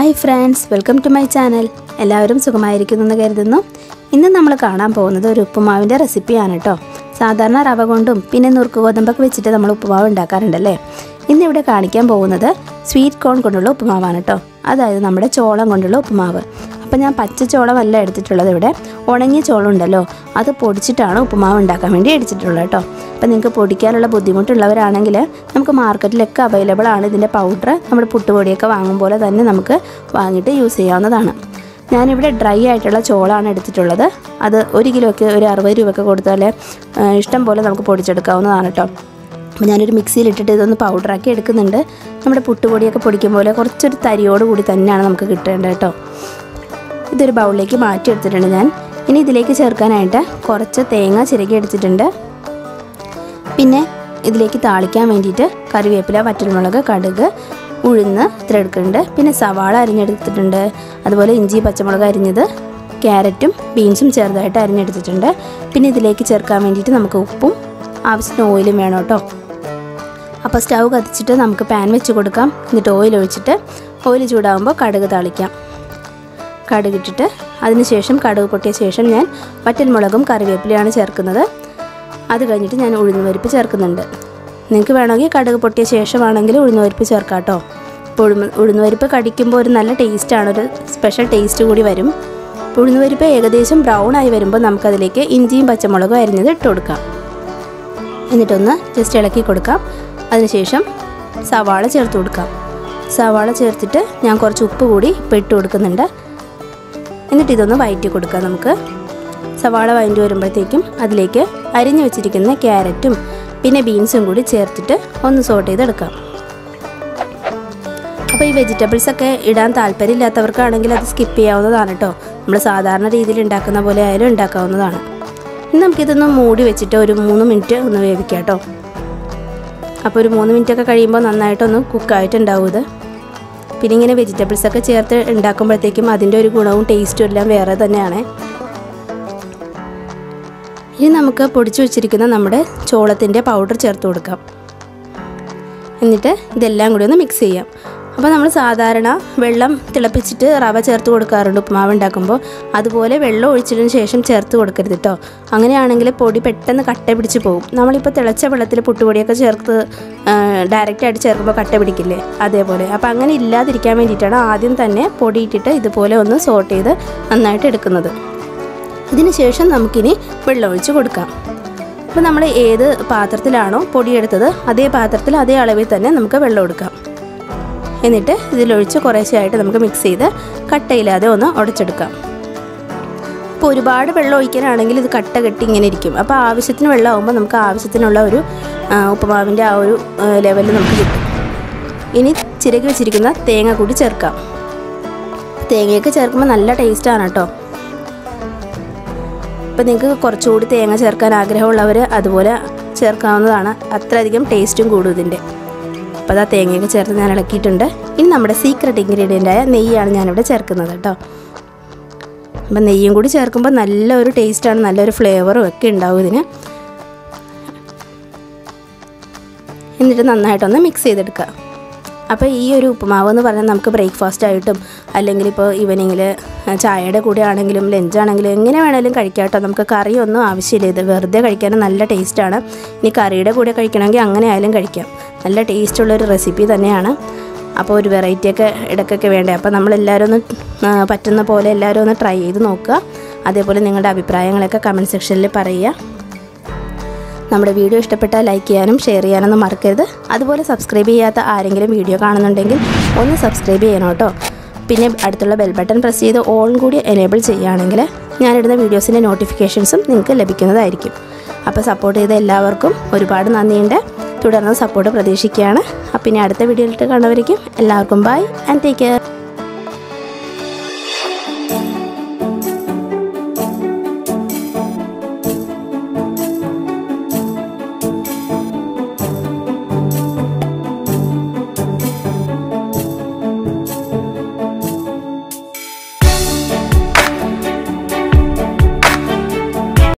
hi friends welcome to my channel എല്ലാവരും സുഖമായിരിക്കുന്നെന്ന് കരുതുന്നു ഇന്ന് നമ്മൾ കാണാൻ പോകുന്നത് ഒരു ഉപ്പുമാവിൻ്റെ റെസിപ്പിയാണ് കേട്ടോ സാധാരണ റവ കൊണ്ടും പിന്നെ നുറുക്ക് ഗോതമ്പൊക്കെ വെച്ചിട്ട് നമ്മൾ ഉപ്പുമാവ് ഉണ്ടാക്കാറുണ്ടല്ലേ ഇന്നിവിടെ കാണിക്കാൻ പോകുന്നത് സ്വീറ്റ് കോൺ കൊണ്ടുള്ള ഉപ്പുമാവാണ് കേട്ടോ അതായത് നമ്മുടെ ചോളം കൊണ്ടുള്ള ഉപ്പുമാവ് അപ്പോൾ ഞാൻ പച്ച ചോളമല്ല എടുത്തിട്ടുള്ളത് ഇവിടെ ഉണങ്ങിയ ചോളം ഉണ്ടല്ലോ അത് പൊടിച്ചിട്ടാണ് ഉപ്പുമാവ് ഉണ്ടാക്കാൻ വേണ്ടി എടുത്തിട്ടുള്ളത് കേട്ടോ അപ്പോൾ നിങ്ങൾക്ക് പൊടിക്കാനുള്ള ബുദ്ധിമുട്ടുള്ളവരാണെങ്കിൽ നമുക്ക് മാർക്കറ്റിലൊക്കെ അവൈലബിൾ ആണ് ഇതിൻ്റെ പൗഡർ നമ്മുടെ പുട്ടുപൊടിയൊക്കെ വാങ്ങും പോലെ തന്നെ നമുക്ക് വാങ്ങിയിട്ട് യൂസ് ചെയ്യാവുന്നതാണ് ഞാനിവിടെ ഡ്രൈ ആയിട്ടുള്ള ചോളാണ് എടുത്തിട്ടുള്ളത് അത് ഒരു കിലോയ്ക്ക് ഒരു അറുപത് രൂപയ്ക്ക് കൊടുത്താൽ ആ, ഇഷ്ടം പോലെ നമുക്ക് പൊടിച്ചെടുക്കാവുന്നതാണ് കേട്ടോ അപ്പോൾ ഞാനൊരു മിക്സിയിലിട്ടിട്ട് ഇതൊന്ന് പൗഡറാക്കി എടുക്കുന്നുണ്ട് നമ്മുടെ പുട്ടുപൊടിയൊക്കെ പൊടിക്കും പോലെ കുറച്ചൊരു തരിയോട് കൂടി തന്നെയാണ് നമുക്ക് കിട്ടേണ്ടത് കേട്ടോ ഇതൊരു ബൗളിലേക്ക് മാറ്റി എടുത്തിട്ടുണ്ട് ഞാൻ ഇനി ഇതിലേക്ക് ചേർക്കാനായിട്ട് കുറച്ച് തേങ്ങ ചിരകി എടുത്തിട്ടുണ്ട് പിന്നെ ഇതിലേക്ക് താളിക്കാൻ വേണ്ടിയിട്ട് കറിവേപ്പില വറ്റൽമുളക് കടുക് ഉഴുന്ന് ഇത്ര എടുക്കുന്നുണ്ട് പിന്നെ സവാള അരിഞ്ഞെടുത്തിട്ടുണ്ട് അതുപോലെ ഇഞ്ചി പച്ചമുളക് അരിഞ്ഞത് ക്യാരറ്റും ബീൻസും ചെറുതായിട്ട് അരിഞ്ഞെടുത്തിട്ടുണ്ട് പിന്നെ ഇതിലേക്ക് ചേർക്കാൻ വേണ്ടിയിട്ട് നമുക്ക് ഉപ്പും ആവശ്യത്തിന് ഓയിലും വേണം കേട്ടോ അപ്പോൾ സ്റ്റൗ കത്തിച്ചിട്ട് നമുക്ക് പാൻ വെച്ച് കൊടുക്കാം എന്നിട്ട് ഓയിൽ ഒഴിച്ചിട്ട് ഓയിൽ ചൂടാകുമ്പോൾ കടുക് താളിക്കാം കടുകിട്ടിട്ട് അതിനുശേഷം കടുക് പൊട്ടിയ ശേഷം ഞാൻ വറ്റൽമുളകും കറിവേപ്പിലയാണ് ചേർക്കുന്നത് അത് കഴിഞ്ഞിട്ട് ഞാൻ ഉഴുന്നുപരിപ്പ് ചേർക്കുന്നുണ്ട് നിങ്ങൾക്ക് വേണമെങ്കിൽ കടുക് പൊട്ടിയ ശേഷമാണെങ്കിൽ ഉഴുന്നുപരിപ്പ് ചേർക്കാം കേട്ടോ അപ്പോൾ ഉഴുന്ന് ഉഴുന്നുപരിപ്പ് കടിക്കുമ്പോൾ ഒരു നല്ല ടേസ്റ്റാണ് ഒരു സ്പെഷ്യൽ ടേസ്റ്റ് കൂടി വരും അപ്പോൾ ഉഴുന്നുപരിപ്പ് ഏകദേശം ബ്രൗൺ ആയി വരുമ്പോൾ നമുക്കതിലേക്ക് ഇഞ്ചിയും പച്ചമുളകും അരിഞ്ഞത് ഇട്ട് കൊടുക്കാം എന്നിട്ടൊന്ന് ജസ്റ്റ് ഇളക്കി കൊടുക്കാം അതിനുശേഷം സവാള ചേർത്ത് കൊടുക്കാം സവാള ചേർത്തിട്ട് ഞാൻ കുറച്ച് ഉപ്പ് കൂടി ഇപ്പം ഇട്ട് കൊടുക്കുന്നുണ്ട് എന്നിട്ട് ഇതൊന്ന് വഴറ്റി കൊടുക്കാം നമുക്ക് സവാള വഴറ്റി വരുമ്പോഴത്തേക്കും അതിലേക്ക് അരിഞ്ഞു വെച്ചിരിക്കുന്ന ക്യാരറ്റും പിന്നെ ബീൻസും കൂടി ചേർത്തിട്ട് ഒന്ന് സോട്ട് ചെയ്തെടുക്കാം അപ്പോൾ ഈ വെജിറ്റബിൾസ് ഒക്കെ ഇടാൻ താല്പര്യമില്ലാത്തവർക്കാണെങ്കിൽ അത് സ്കിപ്പ് ചെയ്യാവുന്നതാണ് കേട്ടോ നമ്മൾ സാധാരണ രീതിയിൽ ഉണ്ടാക്കുന്ന പോലെ ആയാലും ഉണ്ടാക്കാവുന്നതാണ് ഇനി നമുക്കിതൊന്ന് മൂടി വെച്ചിട്ട് ഒരു മൂന്ന് മിനിറ്റ് ഒന്ന് വേവിക്കാം കേട്ടോ അപ്പോൾ ഒരു മൂന്ന് മിനിറ്റ് ഒക്കെ കഴിയുമ്പോൾ നന്നായിട്ടൊന്ന് കുക്കായിട്ടുണ്ടാവും ഇത് പിന്നെ ഇങ്ങനെ വെജിറ്റബിൾസ് ഒക്കെ ചേർത്ത് ഉണ്ടാക്കുമ്പോഴത്തേക്കും അതിൻ്റെ ഒരു ഗുണവും ടേസ്റ്റും എല്ലാം വേറെ തന്നെയാണ് ഇനി നമുക്ക് പൊടിച്ചു വെച്ചിരിക്കുന്ന നമ്മുടെ ചോളത്തിൻ്റെ പൗഡർ ചേർത്ത് കൊടുക്കാം എന്നിട്ട് ഇതെല്ലാം കൂടി ഒന്ന് മിക്സ് ചെയ്യാം അപ്പോൾ നമ്മൾ സാധാരണ വെള്ളം തിളപ്പിച്ചിട്ട് റവ ചേർത്ത് കൊടുക്കാറുണ്ട് ഉപ്പുമാവ് ഉണ്ടാക്കുമ്പോൾ അതുപോലെ വെള്ളം ഒഴിച്ചതിന് ശേഷം ചേർത്ത് കൊടുക്കരുത് കേട്ടോ അങ്ങനെയാണെങ്കിൽ പൊടി പെട്ടെന്ന് കട്ട പിടിച്ച് പോകും നമ്മളിപ്പോൾ തിളച്ച വെള്ളത്തിൽ പുട്ടുപൊടിയൊക്കെ ചേർത്ത് ഡയറക്റ്റായിട്ട് ചേർക്കുമ്പോൾ കട്ട പിടിക്കില്ലേ അതേപോലെ അപ്പോൾ അങ്ങനെ ഇല്ലാതിരിക്കാൻ വേണ്ടിയിട്ടാണ് ആദ്യം തന്നെ പൊടി ഇട്ടിട്ട് ഇതുപോലെ ഒന്ന് സോട്ട് ചെയ്ത് നന്നായിട്ട് എടുക്കുന്നത് ഇതിന് ശേഷം നമുക്കിനി വെള്ളം ഒഴിച്ച് കൊടുക്കാം അപ്പോൾ നമ്മൾ ഏത് പാത്രത്തിലാണോ പൊടിയെടുത്തത് അതേ പാത്രത്തിൽ അതേ അളവിൽ തന്നെ നമുക്ക് വെള്ളം എടുക്കാം എന്നിട്ട് ഇതിലൊഴിച്ച് കുറേശ്ശെയായിട്ട് നമുക്ക് മിക്സ് ചെയ്ത് കട്ടയില്ലാതെ ഒന്ന് ഉടച്ചെടുക്കാം അപ്പോൾ ഒരുപാട് വെള്ളം ഒഴിക്കാനാണെങ്കിൽ ഇത് കട്ട കെട്ടി ഇങ്ങനെ ഇരിക്കും അപ്പോൾ ആവശ്യത്തിന് വെള്ളം ആകുമ്പോൾ നമുക്ക് ആവശ്യത്തിനുള്ള ഒരു ആ, ഉപ്പുമാവിൻ്റെ ആ ഒരു ലെവലിൽ നമുക്ക് കിട്ടും ഇനി ചിരകി വെച്ചിരിക്കുന്ന തേങ്ങ കൂടി ചേർക്കാം തേങ്ങയൊക്കെ ചേർക്കുമ്പോൾ നല്ല ടേസ്റ്റാണ് കേട്ടോ ഇപ്പം നിങ്ങൾക്ക് കുറച്ചുകൂടി തേങ്ങ ചേർക്കാൻ ആഗ്രഹമുള്ളവർ അതുപോലെ ചേർക്കാവുന്നതാണ് അത്രയധികം ടേസ്റ്റും കൂടും ഇതിൻ്റെ അപ്പോൾ അതാ തേങ്ങയൊക്കെ ചേർത്ത് ഞാൻ ഇളക്കിയിട്ടുണ്ട് ഇനി നമ്മുടെ സീക്രട്ട് ഇൻഗ്രീഡിയൻ്റായ നെയ്യാണ് ഞാനിവിടെ ചേർക്കുന്നത് കേട്ടോ അപ്പം നെയ്യും കൂടി ചേർക്കുമ്പോൾ നല്ലൊരു ടേസ്റ്റാണ് നല്ലൊരു ഫ്ലേവറും ഒക്കെ ഉണ്ടാവും ഇതിന് എന്നിട്ട് നന്നായിട്ടൊന്ന് മിക്സ് ചെയ്തെടുക്കുക അപ്പോൾ ഈ ഒരു ഉപ്പുമാവ് എന്ന് പറഞ്ഞാൽ നമുക്ക് ബ്രേക്ക്ഫാസ്റ്റ് ആയിട്ടും അല്ലെങ്കിൽ ഇപ്പോൾ ഈവനിങ്ങിൽ ചായയുടെ കൂടെ ആണെങ്കിലും ലഞ്ചാണെങ്കിലും എങ്ങനെ വേണേലും കഴിക്കാം കേട്ടോ നമുക്ക് കറിയൊന്നും ആവശ്യമില്ല ഇത് വെറുതെ കഴിക്കാനും നല്ല ടേസ്റ്റാണ് ഇനി കറിയുടെ കൂടെ കഴിക്കണമെങ്കിൽ അങ്ങനെ ആയാലും കഴിക്കാം നല്ല ടേസ്റ്റുള്ളൊരു റെസിപ്പി തന്നെയാണ് അപ്പോൾ ഒരു വെറൈറ്റി ഒക്കെ ഇടയ്ക്കൊക്കെ വേണ്ടേ അപ്പോൾ നമ്മളെല്ലാവരും ഒന്ന് ആ, പറ്റുന്ന പോലെ എല്ലാവരും ഒന്ന് ട്രൈ ചെയ്ത് നോക്കുക അതേപോലെ നിങ്ങളുടെ അഭിപ്രായങ്ങളൊക്കെ കമൻറ്റ് സെക്ഷനിൽ പറയുക നമ്മുടെ വീഡിയോ ഇഷ്ടപ്പെട്ടാൽ ലൈക്ക് ചെയ്യാനും ഷെയർ ചെയ്യാനൊന്നും മറക്കരുത് അതുപോലെ സബ്സ്ക്രൈബ് ചെയ്യാത്ത ആരെങ്കിലും വീഡിയോ കാണുന്നുണ്ടെങ്കിൽ ഒന്ന് സബ്സ്ക്രൈബ് ചെയ്യണം കേട്ടോ പിന്നെ അടുത്തുള്ള ബെൽ ബട്ടൺ പ്രസ് ചെയ്ത് ഓൺ കൂടി എനേബിൾ ചെയ്യുകയാണെങ്കിൽ ഞാനിടുന്ന വീഡിയോസിൻ്റെ നോട്ടിഫിക്കേഷൻസും നിങ്ങൾക്ക് ലഭിക്കുന്നതായിരിക്കും അപ്പോൾ സപ്പോർട്ട് ചെയ്ത എല്ലാവർക്കും ഒരുപാട് നന്ദിയുണ്ട് തുടർന്ന് സപ്പോർട്ട് പ്രതീക്ഷിക്കുകയാണ് അപ്പം ഇനി അടുത്ത വീഡിയോയിലിട്ട് കാണുന്നവരേക്കും എല്ലാവർക്കും ബൈ ആൻഡ് ടേക്ക് കെയർ